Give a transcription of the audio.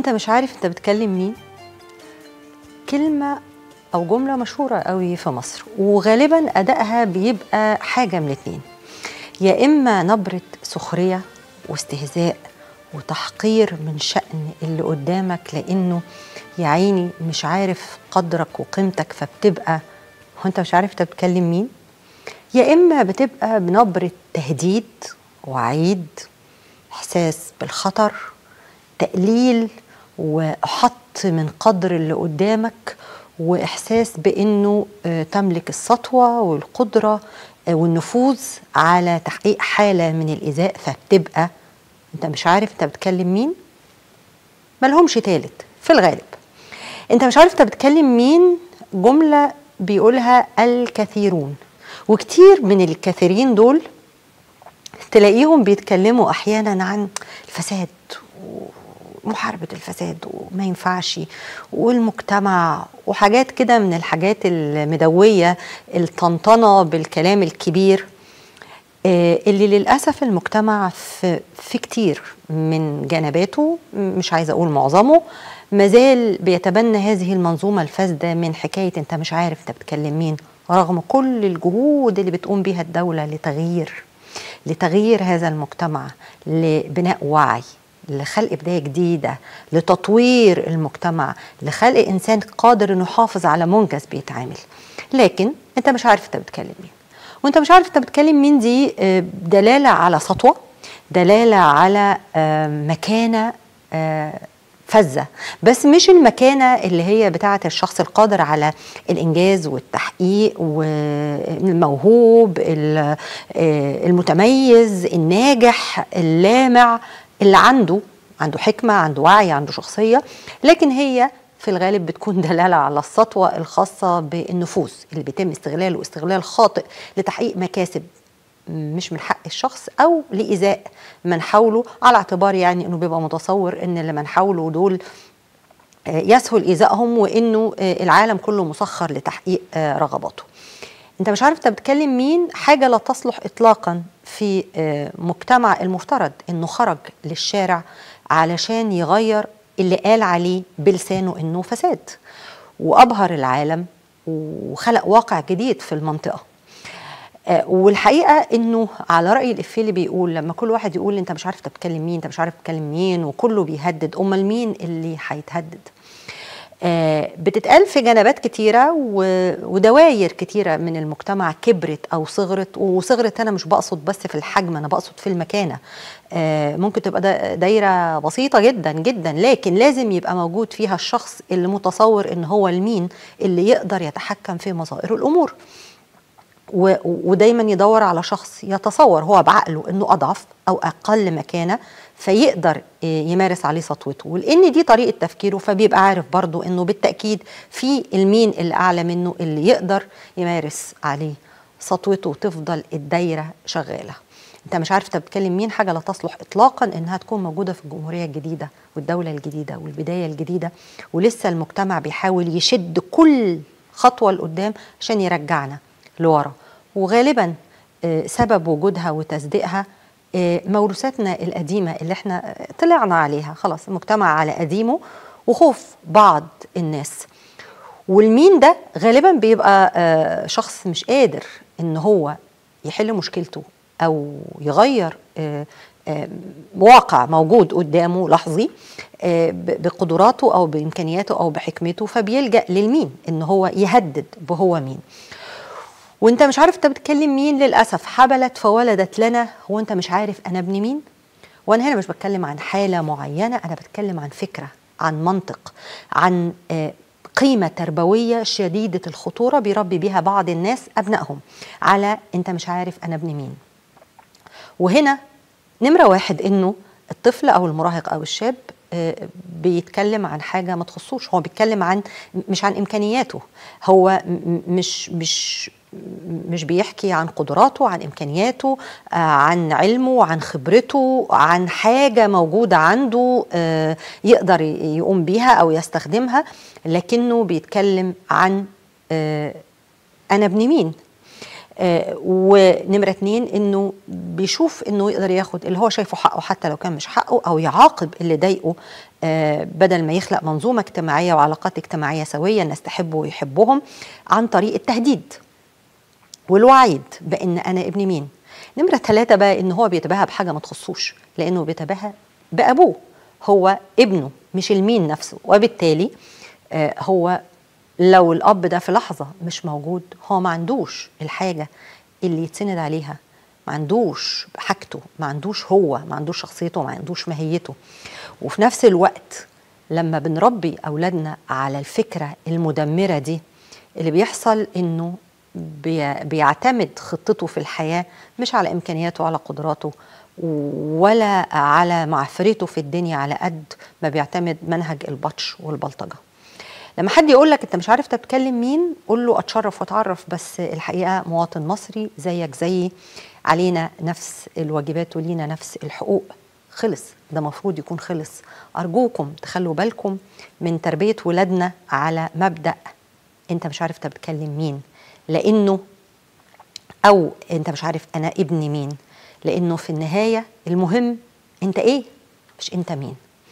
انت مش عارف انت بتكلم مين كلمة أو جملة مشهورة قوي في مصر وغالبا أدائها بيبقى حاجة من الاتنين يا إما نبرة سخرية واستهزاء وتحقير من شأن اللي قدامك لأنه يا عيني مش عارف قدرك وقيمتك فبتبقى هو أنت مش عارف أنت بتكلم مين يا إما بتبقى بنبرة تهديد وعيد إحساس بالخطر تقليل وحط من قدر اللي قدامك واحساس بانه آه، تملك السطوه والقدره آه، والنفوذ على تحقيق حاله من الايذاء فبتبقى انت مش عارف انت بتكلم مين ملهمش تالت في الغالب انت مش عارف انت بتكلم مين جمله بيقولها الكثيرون وكتير من الكثيرين دول تلاقيهم بيتكلموا احيانا عن الفساد محاربة الفساد وما ينفعش والمجتمع وحاجات كده من الحاجات المدوية الطنطنة بالكلام الكبير آه، اللي للأسف المجتمع في, في كتير من جنباته مش عايزة أقول معظمه مازال بيتبنى هذه المنظومة الفاسدة من حكاية أنت مش عارف أنت بتكلم مين رغم كل الجهود اللي بتقوم بيها الدولة لتغيير لتغيير هذا المجتمع لبناء وعي لخلق بدايه جديده لتطوير المجتمع لخلق انسان قادر انه يحافظ على منجز بيتعامل لكن انت مش عارف انت بتكلم مين وانت مش عارف انت بتكلم مين دي آه، دلاله على سطوه دلاله على آه، مكانه آه، فذة بس مش المكانة اللي هي بتاعة الشخص القادر على الإنجاز والتحقيق والموهوب ال- آه، المتميز الناجح اللامع اللي عنده عنده حكمة عنده وعي عنده شخصية لكن هي في الغالب بتكون دلالة على السطوة الخاصة بالنفوذ اللي بيتم استغلاله استغلال خاطئ لتحقيق مكاسب مش من حق الشخص او لايذاء من حوله على اعتبار يعني انه بيبقى متصور ان اللي من حوله دول آه، يسهل ايذائهم وانه آه، العالم كله مسخر لتحقيق آه، رغباته. انت مش عارف انت بتكلم مين حاجه لا تصلح اطلاقا في آه، مجتمع المفترض انه خرج للشارع علشان يغير اللي قال عليه بلسانه انه فساد وابهر العالم وخلق واقع جديد في المنطقه. آه، والحقيقه انه على راي الافيه اللي بيقول لما كل واحد يقول انت مش عارف انت بتكلم مين انت مش عارف بتكلم مين وكله بيهدد امال مين اللي هيتهدد آه، بتتقال في جنبات كتيرة و- ودواير كتيرة من المجتمع كبرت أو صغرت وصغرت أنا مش بقصد بس في الحجم أنا بقصد في المكانة آه، ممكن تبقى دا- دايرة بسيطة جدا جدا لكن لازم يبقى موجود فيها الشخص اللي متصور إن هو المين اللي يقدر يتحكم في مظاهر الأمور و- ودايما يدور على شخص يتصور هو بعقله انه اضعف او اقل مكانه فيقدر آه، يمارس عليه سطوته ولان دي طريقه تفكيره فبيبقى عارف برضه انه بالتاكيد في المين اللي اعلى منه اللي يقدر يمارس عليه سطوته وتفضل الدايره شغاله انت مش عارف انت بتكلم مين حاجه لا تصلح اطلاقا انها تكون موجوده في الجمهوريه الجديده والدوله الجديده والبدايه الجديده ولسه المجتمع بيحاول يشد كل خطوه لقدام عشان يرجعنا لورا وغالبا آه، سبب وجودها وتصديقها آه، موروثاتنا القديمه اللي احنا آه، طلعنا عليها خلاص المجتمع على قديمه وخوف بعض الناس والمين ده غالبا بيبقى آه، شخص مش قادر ان هو يحل مشكلته او يغير آه، آه، واقع موجود قدامه لحظي آه، ب- بقدراته او بامكانياته او بحكمته فبيلجا للمين ان هو يهدد بهو مين وانت مش عارف انت بتكلم مين للاسف حبلت فولدت لنا هو انت مش عارف انا ابن مين وانا هنا مش بتكلم عن حاله معينه انا بتكلم عن فكره عن منطق عن آه، قيمه تربويه شديده الخطوره بيربي بيها بعض الناس ابنائهم على انت مش عارف انا ابن مين وهنا نمره واحد انه الطفل او المراهق او الشاب آه، بيتكلم عن حاجه ما تخصوش هو بيتكلم عن مش عن امكانياته هو م- م- مش مش مش بيحكي عن قدراته عن امكانياته آه، عن علمه عن خبرته عن حاجه موجوده عنده آه، يقدر ي- يقوم بيها او يستخدمها لكنه بيتكلم عن آه، انا ابن مين آه ونمره اتنين انه بيشوف انه يقدر ياخد اللي هو شايفه حقه حتى لو كان مش حقه او يعاقب اللي ضايقه آه بدل ما يخلق منظومه اجتماعيه وعلاقات اجتماعيه سويه الناس تحبه ويحبهم عن طريق التهديد والوعيد بان انا ابن مين نمره ثلاثة بقى ان هو بيتباهى بحاجه ما تخصوش لانه بيتباهى بابوه هو ابنه مش المين نفسه وبالتالي آه هو لو الاب ده في لحظه مش موجود هو ما عندوش الحاجه اللي يتسند عليها ما عندوش حاجته ما عندوش هو ما عندوش شخصيته ما عندوش ماهيته وفي نفس الوقت لما بنربي اولادنا على الفكره المدمره دي اللي بيحصل انه بيعتمد خطته في الحياه مش على امكانياته وعلى قدراته ولا على معفرته في الدنيا على قد ما بيعتمد منهج البطش والبلطجه لما حد يقول لك انت مش عارف انت بتكلم مين قول له اتشرف واتعرف بس الحقيقه مواطن مصري زيك زيي علينا نفس الواجبات ولينا نفس الحقوق خلص ده مفروض يكون خلص ارجوكم تخلوا بالكم من تربيه ولادنا على مبدا انت مش عارف انت بتكلم مين لانه او انت مش عارف انا ابن مين لانه في النهايه المهم انت ايه مش انت مين